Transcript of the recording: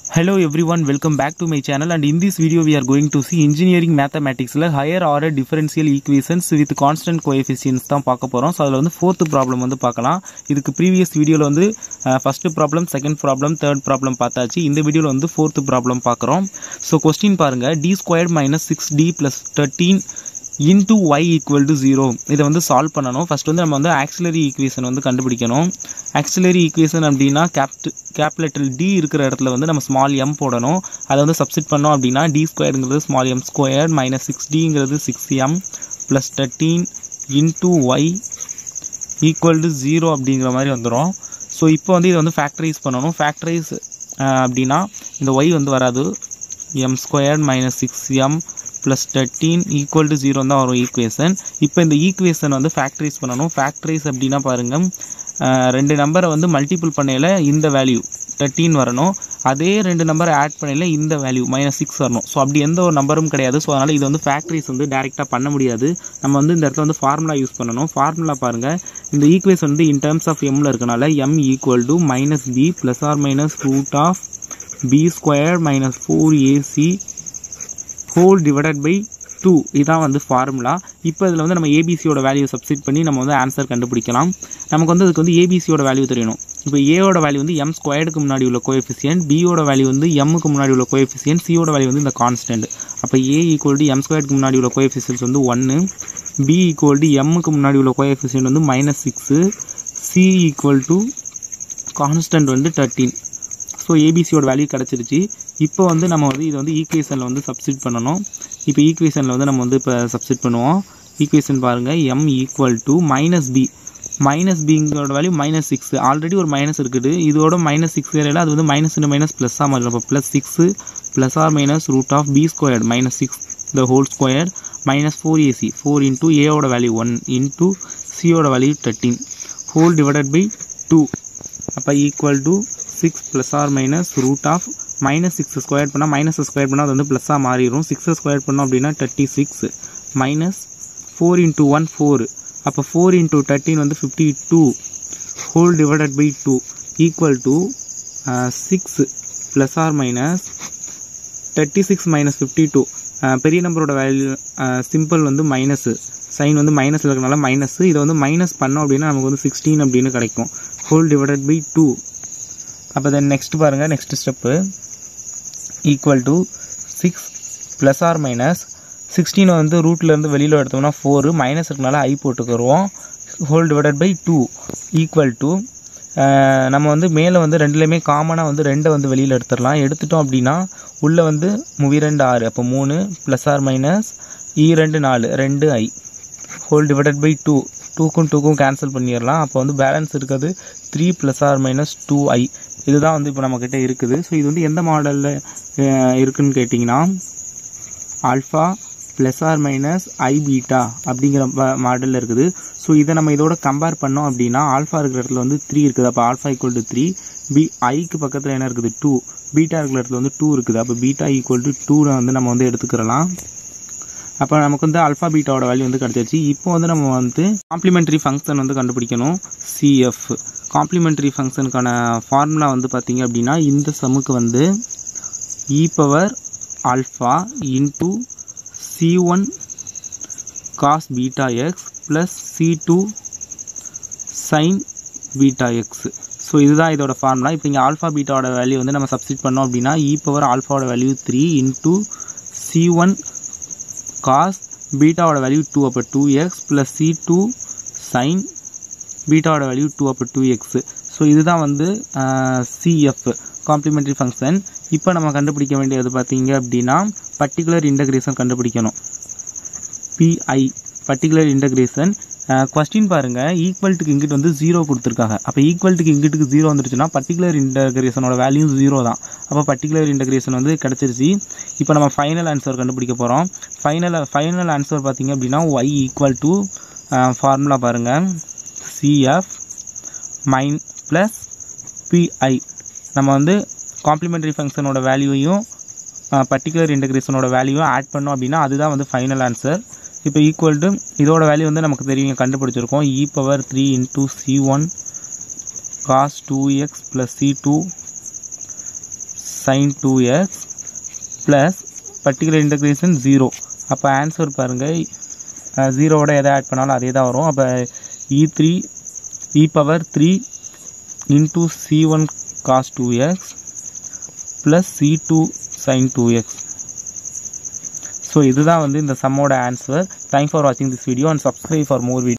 Hello everyone, welcome back to my channel and in this video we are going to see engineering mathematics ல higher order differential equations with constant coefficients தான் பார்க்க போறோம் so அதில் வந்து fourth problem வந்து பார்க்கலாம் இதுக்கு previous வீடியோவில் வந்து first problem second problem third problem பார்த்தாச்சு இந்த வீடியோவில் வந்து ஃபோர்த் ப்ராப்ளம் பார்க்குறோம் ஸோ கொஸ்டின் பாருங்க T squared minus six T plus thirteen into Y equal to zero இதை வந்து சால்வ் பண்ணணும் ஃபர்ஸ்ட் வந்து நம்ம வந்து ஆக்சிலரி ஈக்குவேஷன் வந்து கண்டுபிடிக்கணும் ஆக்சிலரி ஈக்குவேஷன் அப்படின்னா கேப்ட் கேபிட்டல் டி இருக்கிற இடத்துல வந்து நம்ம ஸ்மால் எம் போடணும் அதை வந்து சப்ஸ்டிட் பண்ணோம் அப்படின்னா டி ஸ்கொயருங்கிறது small M square minus six டிங்கிறது six M plus thirteen into Y equal to zero அப்படிங்கிற மாதிரி வந்துடும் ஸோ இப்போ வந்து இதை வந்து ஃபேக்டரைஸ் பண்ணணும் ஃபேக்டரைஸ் அப்படின்னா இந்த ஒய் வந்து வராது M square minus six M plus thirteen equal to zero தான் வரும் ஈக்குவேஷன் இப்போ இந்த ஈக்குவேஷன் வந்து ஃபேக்டரைஸ் பண்ணணும் ஃபேக்டரைஸ் அப்படின்னா பாருங்கள் ரெண்டு நம்பரை வந்து மல்டிபிள் பண்ணையில் இந்த வேல்யூ தேர்ட்டீன் வரணும் அதே ரெண்டு நம்பரை ஆட் பண்ணையில் இந்த வேல்யூ மைனஸ் சிக்ஸ் வரணும் ஸோ அப்படி எந்த ஒரு நம்பரும் கிடையாது ஸோ அதனால் இது வந்து ஃபேக்டரிஸ் வந்து டேரெக்டாக பண்ண முடியாது நம்ம வந்து இந்த இடத்துல வந்து ஃபார்முலா யூஸ் பண்ணணும் ஃபார்முலா பாருங்கள் இந்த ஈக்குவேஷன் வந்து இன் டேர்ம்ஸ் ஆஃப் எம்மில் இருக்கனால M equal to minus B plus or minus root of B square minus four AC whole divided by two இதான் வந்து ஃபார்முலா இப்போ இதில் வந்து நம்ம ஏபிசியோட வேல்யூ சப்ஸ்டிட் பண்ணி நம்ம வந்து ஆன்சர் கண்டுபிடிக்கலாம் நமக்கு வந்து அதுக்கு வந்து ஏபிசியோட வேல்யூ தெரியணும் இப்போ ஏவோட வேல்யூ வந்து எம் ஸ்கொயர்டுக்கு முன்னாடி உள்ள கோஎஃபிசியன்ட் பியோட வேல்யூ வந்து எம்முக்கு முன்னாடி உள்ள கோஎஃபிசியன்ட் சியோட வேல்யூ வந்து இந்த கான்ஸ்டன்ட் அப்போ ஏ ஈக்குவல் டு எம் ஸ்கொயர்டுக்கு முன்னாடி உள்ள கோஎஃபிசியன்ஸ் வந்து ஒன்று பி ஈக்குவல் டு எம்முக்கு முன்னாடி உள்ள கோஎஃபிசியன்ட் வந்து minus six C equal to constant வந்து தேர்ட்டீன் ஸோ ஏபிசியோட வேல்யூ கிடச்சிருச்சு இப்போ வந்து நம்ம வந்து இதை வந்து ஈக்குவேஷனில் வந்து சப்ஸ்டிட் பண்ணணும் இப்போ ஈக்குவேஷனில் வந்து நம்ம வந்து இப்போ சப்ஸ்டிட் பண்ணுவோம் ஈக்குவேஷன் பாருங்கள் M equal to minus B minus பிங்கோட வேல்யூ மைனஸ் சிக்ஸ் ஆல்ரெடி ஒரு மைனஸ் இருக்குது இதோட மைனஸ் சிக்ஸ் ஏரியாவில் அது வந்து மைனஸ் இன்டு மைனஸ் ப்ளஸ்ஸாக மாறிடும் அப்போ plus six plus or minus root of B square minus six the whole square minus four AC four into ஏவோட வேல்யூ ஒன் இன்ட்டு சியோட value thirteen whole divided by two அப்போ equal to six plus or minus root of minus six square பண்ணால் minus square பண்ணால் அது வந்து ப்ளஸ்ஸாக மாறிடும் சிக்ஸை ஸ்கொயர் பண்ணோம் அப்படின்னா thirty six minus four into one four அப்போ ஃபோர் இன்ட்டு தேர்ட்டின் வந்து fifty two whole divided by two equal to six plus or minus thirty six minus fifty two பெரிய நம்பரோட வேல்யூ சிம்பிள் வந்து மைனஸு சைன் வந்து minus இருக்கிறனால minus இதை வந்து minus பண்ணோம் அப்படின்னா நமக்கு வந்து சிக்ஸ்டீன் அப்படின்னு கிடைக்கும் ஹோல் டிவைடட் பை டூ அப்போ தென் நெக்ஸ்ட் பாருங்கள் next step equal to six plus or minus சிக்ஸ்டீனை வந்து ரூட்லேருந்து வெளியில் எடுத்தோம்னா ஃபோரு மைனஸ் இருக்கனால ஐ போட்டுக்கிடுவோம் whole divided by two equal to நம்ம வந்து மேலே வந்து ரெண்டுலேயுமே காமனாக வந்து ரெண்டை வந்து வெளியில் எடுத்துடலாம் எடுத்துட்டோம் அப்படின்னா உள்ளே வந்து மூவி ரெண்டு ஆறு அப்போ மூணு ப்ளஸ் ஆர் மைனஸ் இ ரெண்டு நாலு ரெண்டு I whole divided by two டூக்கும் டூக்கும் கேன்சல் பண்ணிடலாம் அப்போ வந்து பேலன்ஸ் இருக்கிறது three plus or minus two I இதுதான் வந்து இப்போ நம்மக்கிட்ட இருக்குது ஸோ இது வந்து எந்த மாடலில் இருக்குன்னு கேட்டிங்கன்னா alpha plus or minus I beta அப்படிங்கிற மாடலில் இருக்குது ஸோ இதை நம்ம இதோட கம்பேர் பண்ணோம் அப்படின்னா ஆல்ஃபா இருக்கிற இடத்துல வந்து த்ரீ இருக்குது அப்போ alpha equal to three B ஐக்கு பக்கத்தில் என்ன இருக்குது டூ பீட்டா இருக்கிற இடத்துல வந்து டூ இருக்குது அப்போ பீட்டா ஈக்குவல் டு டூவில் வந்து நம்ம வந்து எடுத்துக்கிறலாம் அப்போ நமக்கு வந்து அல்ஃபா பீட்டாவோட வேல்யூ வந்து கிடச்சிருச்சு இப்போ வந்து நம்ம வந்து காம்ப்ளிமெண்ட்ரி ஃபங்க்ஷன் வந்து கண்டுபிடிக்கணும் சிஎஃப் காம்ப்ளிமெண்ட்ரி ஃபங்க்ஷனுக்கான ஃபார்முலா வந்து பார்த்தீங்க அப்படின்னா இந்த சமுக்கு வந்து E power alpha into C one cos beta X plus C two sine beta X so இதுதான் இதோட ஃபார்முலா இப்போ இங்கே ஆல்ஃபா பீட்டாவோட வேல்யூ வந்து நம்ம சப்ஸ்டிட் பண்ணோம் அப்படின்னா இ பவர் ஆல்ஃபாவோட value three into C one cos பீட்டாவோட வேல்யூ டூ அப்போ two X plus C two sine பீட்டாவோட வேல்யூ டூ அப்போ டூ எக்ஸ் ஸோ இதுதான் வந்து சிஎஃப் காம்ப்ளிமெண்ட்ரி ஃபங்க்ஷன் இப்போ நம்ம கண்டுபிடிக்க வேண்டியது பார்த்தீங்க அப்படின்னா பர்டிகுலர் இன்டகிரேஷன் கண்டுபிடிக்கணும் பிஐ பர்டிகுலர் இன்டகிரேஷன் கொஸ்டின் பாருங்க ஈக்குவல்ட்டுக்கு இங்கிட்டு வந்து ஜீரோ கொடுத்துருக்காங்க அப்போ ஈக்குவல்ட்டுக்கு இங்கிட்டுக்கு ஜீரோ வந்துருச்சுன்னா பர்டிகுலர் இன்டகிரேஷனோட வேல்யூ ஜீரோ தான் அப்போ பர்டிகுலர் இன்டகிரேஷன் வந்து கிடச்சிருச்சு இப்போ நம்ம ஃபைனல் ஆன்சர் கண்டுபிடிக்க போகிறோம் ஃபைனல் ஃபைனல் ஆன்சர் பார்த்தீங்க அப்படின்னா ஒய் ஈக்குவல் டு ஃபார்முலா பாருங்கள் சிஎஃப் மைன் ப்ளஸ் பிஐ நம்ம வந்து காம்ப்ளிமெண்ட்ரி ஃபங்க்ஷனோட வேல்யூவையும் பர்டிகுலர் இன்டகிரேஷனோட வேல்யூவும் ஆட் பண்ணோம் அப்படின்னா அதுதான் வந்து ஃபைனல் ஆன்சர் இப்போ ஈக்குவல் டு இதோட வேல்யூ வந்து நமக்கு தெரியும் கண்டுபிடிச்சிருக்கோம் E power three into C one cos two X plus C two sine two X plus particular integration zero அப்போ ஆன்சர் பாருங்கள் ஜீரோவோட எதை ஆட் பண்ணாலும் அதே தான் வரும் அப்போ E three E power three into C one cos two X plus C two sine two X so இதுதான் வந்து இந்த சம்மோட ஆன்சர் தேங்க்ஸ் ஃபார் வாட்சிங் this video and subscribe for more video